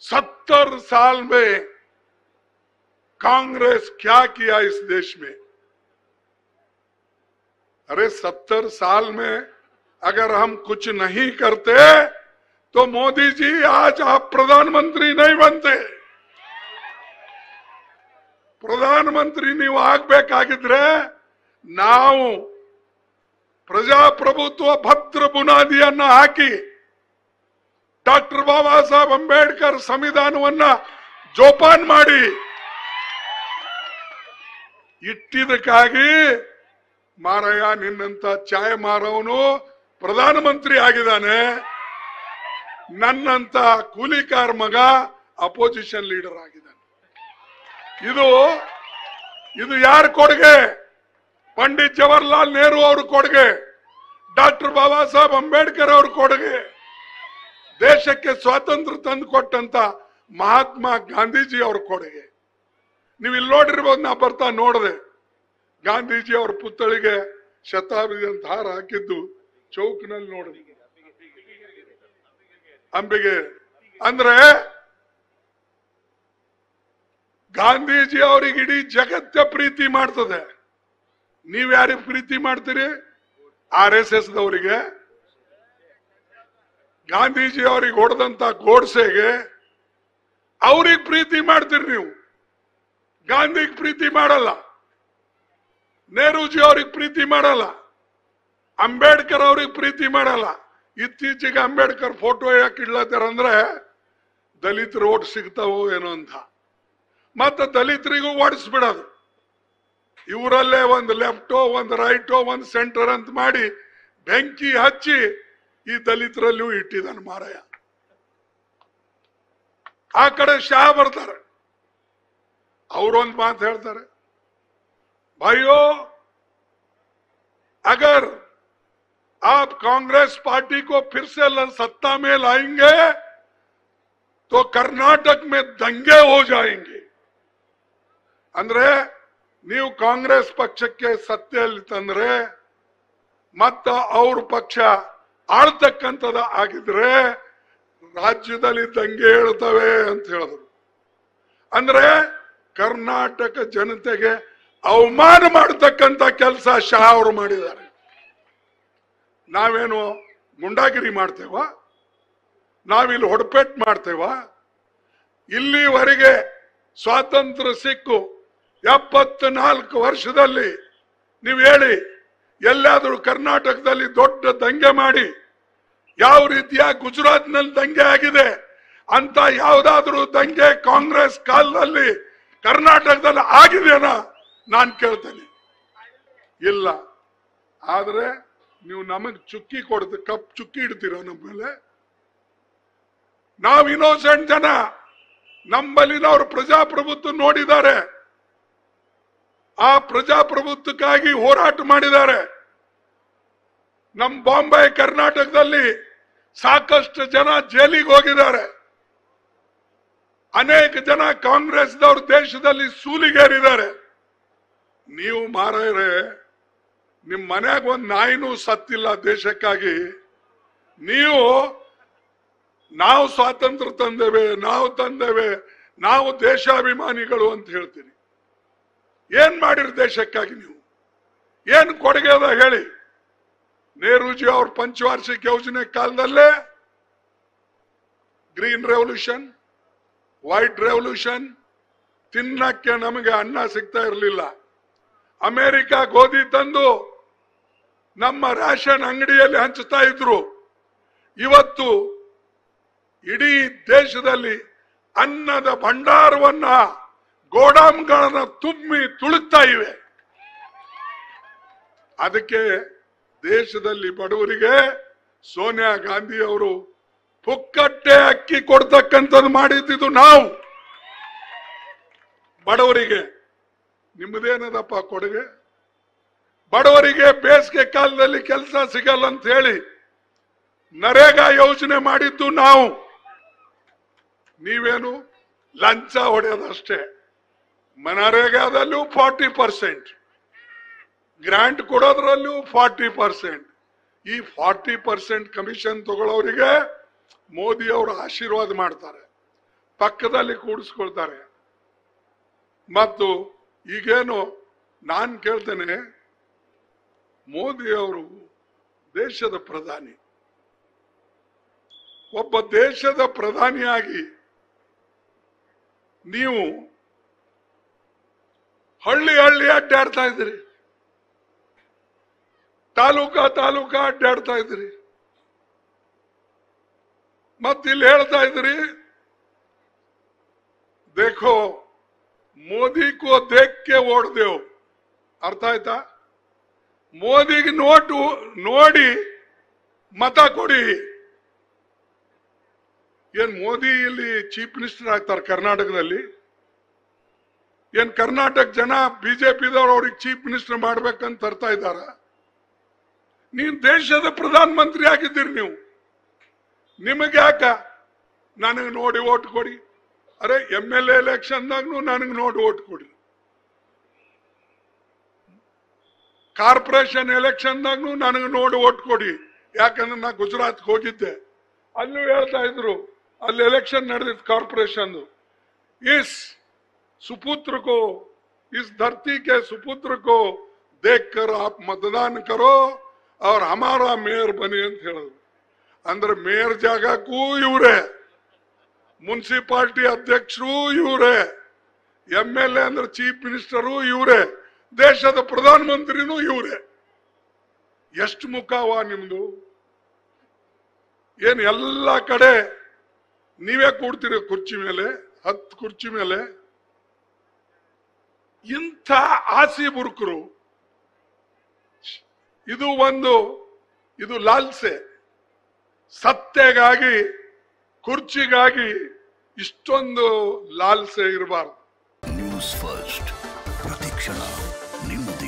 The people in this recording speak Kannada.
सत्तर साल में कांग्रेस क्या किया इस देश में अरे सत्तर साल में अगर हम कुछ नहीं करते तो मोदी जी आज आप प्रधानमंत्री नहीं बनते ಪ್ರಧಾನಮಂತ್ರಿ ನೀವು ಆಗ್ಬೇಕಾಗಿದ್ರೆ ನಾವು ಪ್ರಜಾಪ್ರಭುತ್ವ ಭದ್ರ ಬುನಾದಿಯನ್ನ ಹಾಕಿ ಡಾಕ್ಟರ್ ಬಾಬಾ ಸಾಹೇಬ್ ಅಂಬೇಡ್ಕರ್ ಸಂವಿಧಾನವನ್ನ ಜೋಪಾನ್ ಮಾಡಿ ಇಟ್ಟಿದ್ದಕ್ಕಾಗಿ ಮಾರಯ್ಯ ನಿನ್ನಂತ ಚಾಯ್ ಮಾರವನು ಪ್ರಧಾನಮಂತ್ರಿ ಆಗಿದ್ದಾನೆ ನನ್ನಂತ ಕೂಲಿಕಾರ್ ಮಗ ಅಪೋಸಿಷನ್ ಲೀಡರ್ ಆಗಿದ್ದಾನೆ ಇದು ಇದು ಯಾರ ಕೊಡುಗೆ ಪಂಡಿತ್ ಜವಾಹರ್ಲಾಲ್ ನೆಹರು ಅವ್ರ ಕೊಡುಗೆ ಡಾಕ್ಟರ್ ಬಾಬಾ ಸಾಹೇಬ್ ಅಂಬೇಡ್ಕರ್ ಅವ್ರ ಕೊಡುಗೆ ದೇಶಕ್ಕೆ ಸ್ವಾತಂತ್ರ್ಯ ತಂದು ಕೊಟ್ಟಂತ ಮಹಾತ್ಮ ಗಾಂಧೀಜಿ ಅವ್ರ ಕೊಡುಗೆ ನೀವು ಇಲ್ಲಿ ನೋಡಿರ್ಬೋದು ನಾ ಬರ್ತಾ ನೋಡಿದೆ ಗಾಂಧೀಜಿ ಅವ್ರ ಪುತ್ಥಳಿಗೆ ಶತಾಬ್ದಿ ಅಂತ ಹಾರ ಹಾಕಿದ್ದು ಚೌಕ್ನಲ್ಲಿ ನೋಡಿದೆ ಅಂಬಿಗೆ ಅಂದ್ರೆ ಗಾಂಧೀಜಿ ಅವ್ರಿಗೆ ಇಡೀ ಜಗತ್ತ ಪ್ರೀತಿ ಮಾಡ್ತದೆ ನೀವ್ ಯಾರಿಗೆ ಪ್ರೀತಿ ಮಾಡ್ತೀರಿ ಆರ್ ಎಸ್ ಎಸ್ ದವರಿಗೆ ಗಾಂಧೀಜಿ ಅವ್ರಿಗೆ ಹೊಡೆದಂತ ಗೋಡ್ಸೆಗೆ ಅವ್ರಿಗೆ ಪ್ರೀತಿ ಮಾಡ್ತೀರಿ ನೀವು ಗಾಂಧಿಗೆ ಪ್ರೀತಿ ಮಾಡಲ್ಲ ನೆಹರೂಜಿ ಅವ್ರಿಗೆ ಪ್ರೀತಿ ಮಾಡಲ್ಲ ಅಂಬೇಡ್ಕರ್ ಅವ್ರಿಗೆ ಪ್ರೀತಿ ಮಾಡಲ್ಲ ಇತ್ತೀಚೆಗೆ ಅಂಬೇಡ್ಕರ್ ಫೋಟೋ ಯಾಕೆ ಇಡ್ಲತ್ತಾರಂದ್ರೆ ದಲಿತರು ಓಟ್ ಸಿಗ್ತಾವೋ ಏನೋ ಅಂತ ಮತ್ತೆ ದಲಿತರಿಗೂ ಓಡಿಸ್ಬಿಡೋದು ಇವರಲ್ಲೇ ಒಂದು ಲೆಫ್ಟೋ ಒಂದು ರೈಟೋ ಒಂದು ಸೆಂಟರ್ ಅಂತ ಮಾಡಿ ಬೆಂಕಿ ಹಚ್ಚಿ ಈ ದಲಿತರಲ್ಲೂ ಇಟ್ಟಿದ್ದಾನೆ ಮಾರಾಯ ಆ ಕಡೆ ಶಾ ಬರ್ತಾರೆ ಅವರೊಂದು ಮಾತು ಹೇಳ್ತಾರೆ ಭಾइयों अगर आप कांग्रेस पार्टी को फिर से ल- सत्ता में लाएंगे तो कर्नाटक में दंगे हो जाएंगे ಅಂದ್ರೆ ನೀವು ಕಾಂಗ್ರೆಸ್ ಪಕ್ಷಕ್ಕೆ ಸತ್ತೆಯಲ್ಲಿ ತಂದ್ರೆ ಮತ್ತ ಅವ್ರ ಪಕ್ಷ ಆಳ್ತಕ್ಕಂಥದ ಆಗಿದ್ರೆ ರಾಜ್ಯದಲ್ಲಿ ದಂಗೆ ಹೇಳ್ತವೆ ಅಂತ ಹೇಳಿದ್ರು ಅಂದ್ರೆ ಕರ್ನಾಟಕ ಜನತೆಗೆ ಅವಮಾನ ಮಾಡತಕ್ಕಂತ ಕೆಲಸ ಶಾ ಅವರು ಮಾಡಿದ್ದಾರೆ ನಾವೇನು ಗುಂಡಾಗಿರಿ ಮಾಡ್ತೇವ ನಾವಿಲ್ಲಿ ಹೊಡಪೆಟ್ ಮಾಡ್ತೇವ ಇಲ್ಲಿವರೆಗೆ ಸ್ವಾತಂತ್ರ್ಯ ಸಿಕ್ಕು ಎಪ್ಪತ್ನಾಲ್ಕು ವರ್ಷದಲ್ಲಿ ನೀವು ಹೇಳಿ ಎಲ್ಲಾದರೂ ಕರ್ನಾಟಕದಲ್ಲಿ ದೊಡ್ಡ ದಂಗೆ ಮಾಡಿ ಯಾವ ರೀತಿಯ ಗುಜರಾತ್ನಲ್ಲಿ ದಂಗೆ ಆಗಿದೆ ಅಂತ ಯಾವುದಾದ್ರೂ ದಂಗೆ ಕಾಂಗ್ರೆಸ್ ಕಾಲದಲ್ಲಿ ಕರ್ನಾಟಕದಲ್ಲಿ ಆಗಿದೆನಾ ನಾನು ಕೇಳ್ತೇನೆ ಇಲ್ಲ ಆದ್ರೆ ನೀವು ನಮಗ್ ಚುಕ್ಕಿ ಕೊಡ್ತೀವಿ ಕಪ್ ಚುಕ್ಕಿ ಇಡ್ತೀರ ನಮ್ಮ ಮೇಲೆ ನಾವು ಇನ್ನೋಸೆಂಟ್ ಜನ ನಮ್ಮಲ್ಲಿನವರು ಪ್ರಜಾಪ್ರಭುತ್ವ ನೋಡಿದ್ದಾರೆ ಆ ಪ್ರಜಾಪ್ರಭುತ್ವಕ್ಕಾಗಿ ಹೋರಾಟ ಮಾಡಿದ್ದಾರೆ ನಮ್ ಬಾಂಬೆ ಕರ್ನಾಟಕದಲ್ಲಿ ಸಾಕಷ್ಟು ಜನ ಜೈಲಿಗೆ ಹೋಗಿದ್ದಾರೆ ಅನೇಕ ಜನ ಕಾಂಗ್ರೆಸ್ದವ್ರು ದೇಶದಲ್ಲಿ ಸೂಲಿಗೇರಿದ್ದಾರೆ ನೀವು ಮಾರಾಯರೆ ನಿಮ್ ಮನ್ಯಾಗ ಒಂದ್ ನಾಯಿನೂ ಸತ್ತಿಲ್ಲ ದೇಶಕ್ಕಾಗಿ ನೀವು ನಾವು ಸ್ವಾತಂತ್ರ್ಯ ತಂದೇವೆ ನಾವು ತಂದೇವೆ ನಾವು ದೇಶಾಭಿಮಾನಿಗಳು ಅಂತ ಹೇಳ್ತೀರಿ ಏನ್ ಮಾಡಿರಿ ದೇಶಕ್ಕಾಗಿ ನೀವು ಏನ್ ಕೊಡುಗೆ ಅದ ಹೇಳಿ ನೆಹರೂಜಿ ಅವ್ರ ಪಂಚವಾರ್ಷಿಕ ಯೋಜನೆ ಕಾಲದಲ್ಲೇ ಗ್ರೀನ್ ರೆವಲ್ಯೂಷನ್ ವೈಟ್ ರೆವಲ್ಯೂಷನ್ ತಿನ್ನಕ್ಕೆ ನಮಗೆ ಅನ್ನ ಸಿಗ್ತಾ ಇರಲಿಲ್ಲ ಅಮೆರಿಕ ಗೋಧಿ ತಂದು ನಮ್ಮ ರೇಷನ್ ಅಂಗಡಿಯಲ್ಲಿ ಹಂಚುತ್ತಾ ಇದ್ರು ಇವತ್ತು ಇಡೀ ದೇಶದಲ್ಲಿ ಅನ್ನದ ಭಂಡಾರವನ್ನ ಗೋಡಾಮ್ಗಳನ್ನ ತುಂಬಿ ತುಳುಕ್ತಾ ಇವೆ ಅದಕ್ಕೆ ದೇಶದಲ್ಲಿ ಬಡವರಿಗೆ ಸೋನಿಯಾ ಗಾಂಧಿ ಅವರು ಪುಕ್ಕಟ್ಟೆ ಅಕ್ಕಿ ಕೊಡ್ತಕ್ಕಂಥದ್ದು ಮಾಡಿದ್ದು ನಾವು ಬಡವರಿಗೆ ನಿಮ್ಮದೇನದಪ್ಪ ಕೊಡುಗೆ ಬಡವರಿಗೆ ಬೇಸಿಗೆ ಕಾಲದಲ್ಲಿ ಕೆಲಸ ಸಿಗಲ್ಲ ಅಂತ ಹೇಳಿ ನರೇಗಾ ಯೋಜನೆ ಮಾಡಿದ್ದು ನಾವು ನೀವೇನು ಲಂಚ ಹೊಡೆಯೋದಷ್ಟೇ ಮನರೇಗಾದಲ್ಲೂ ಫಾರ್ಟಿ ಪರ್ಸೆಂಟ್ ಗ್ರಾಂಟ್ ಕೊಡೋದ್ರಲ್ಲೂ ಫಾರ್ಟಿ ಪರ್ಸೆಂಟ್ ಈ ಫಾರ್ಟಿ ಪರ್ಸೆಂಟ್ ಕಮಿಷನ್ ತಗೊಳ್ಳೋರಿಗೆ ಮೋದಿ ಅವರು ಆಶೀರ್ವಾದ ಮಾಡ್ತಾರೆ ಪಕ್ಕದಲ್ಲಿ ಕೂಡಿಸ್ಕೊಳ್ತಾರೆ ಮತ್ತು ಈಗೇನು ನಾನು ಕೇಳ್ತೇನೆ ಮೋದಿ ಅವರು ದೇಶದ ಪ್ರಧಾನಿ ಒಬ್ಬ ದೇಶದ ಪ್ರಧಾನಿಯಾಗಿ ನೀವು ಹಳ್ಳಿ ಹಳ್ಳಿ ಅಡ್ಡಾಡ್ತಾ ಇದ್ರಿ ತಾಲೂಕಾ ತಾಲೂಕಾ ಅಡ್ಡಾಡ್ತಾ ಇದ್ರಿ ಮತ್ ಇಲ್ಲಿ ಹೇಳ್ತಾ ಇದ್ರಿ ದೇಖೋ ಮೋದಿ ಕೋ ದೇಖ್ ಕೆ ಓಡ್ದೇವ್ ಅರ್ಥ ಆಯ್ತಾ ಮೋದಿಗೆ ನೋಟು ನೋಡಿ ಮತ ಕೊಡಿ ಏನ್ ಮೋದಿ ಇಲ್ಲಿ ಚೀಫ್ ಮಿನಿಸ್ಟರ್ ಆಗ್ತಾರೆ ಕರ್ನಾಟಕದಲ್ಲಿ ಏನ್ ಕರ್ನಾಟಕ ಜನ ಬಿಜೆಪಿದವ್ರು ಅವ್ರಿಗೆ ಚೀಫ್ ಮಿನಿಸ್ಟರ್ ಮಾಡ್ಬೇಕಂತ ತರ್ತಾ ಇದ್ದಾರ ನೀನ್ ದೇಶದ ಪ್ರಧಾನ ಮಂತ್ರಿ ಆಗಿದ್ದೀರಿ ನೀವು ನಿಮಗೆ ಯಾಕ ನನಗೆ ನೋಡಿ ಓಟ್ ಕೊಡಿ ಅರೆ ಎಮ್ ಎಲ್ ಎಲೆಕ್ಷನ್ದಾಗ್ನು ನನಗೆ ನೋಡಿ ಓಟ್ ಕೊಡಿ ಕಾರ್ಪೊರೇಷನ್ ಎಲೆಕ್ಷನ್ದಾಗ್ನು ನನಗೆ ನೋಡಿ ಓಟ್ ಕೊಡಿ ಯಾಕಂದ್ರೆ ನಾ ಗುಜರಾತ್ ಹೋಗಿದ್ದೆ ಅಲ್ಲೂ ಹೇಳ್ತಾ ಇದ್ರು ಅಲ್ಲಿ ಎಲೆಕ್ಷನ್ ನಡೆದಿತ್ತು ಕಾರ್ಪೊರೇಷನ್ ಇಸ್ सुपुत्र को इस धरती के सुपुत्र को देखकर आप मतदान करो और हमारा ಮೇಯರ್ ಬನ್ನಿ ಅಂತ ಹೇಳಿದ್ರು ಅಂದ್ರೆ ಮೇಯರ್ ಜಾಗಕ್ಕೂ ಇವರೇ ಮುನ್ಸಿಪಾಲಿಟಿ ಅಧ್ಯಕ್ಷರು ಇವರೇ ಎಂ ಎಲ್ ಎ ಅಂದ್ರೆ ಚೀಫ್ ಮಿನಿಸ್ಟರು ಇವರೇ ದೇಶದ ಪ್ರಧಾನ ಮಂತ್ರಿನೂ ಇವರೇ ಎಷ್ಟು ಮುಖವ ನಿಮ್ದು ಏನ್ ಎಲ್ಲ ಕಡೆ ನೀವೇ ಕೂಡ್ತೀರಿ ಕುರ್ಚಿ ಮೇಲೆ ಹತ್ತು ಕುರ್ಚಿ ಮೇಲೆ ಇಂಥ ಆಸಿ ಬುರುಕರು ಇದು ಒಂದು ಇದು ಲಾಲ್ಸೆ ಸತ್ತೆಗಾಗಿ ಕುರ್ಚಿಗಾಗಿ ಇಷ್ಟೊಂದು ಲಾಲ್ಸೆ ಇರಬಾರ್ದು ನ್ಯೂಸ್ ಫಸ್ಟ್ ಪ್ರತಿಕ್ಷಣ ನಿಮ್ಮದೇ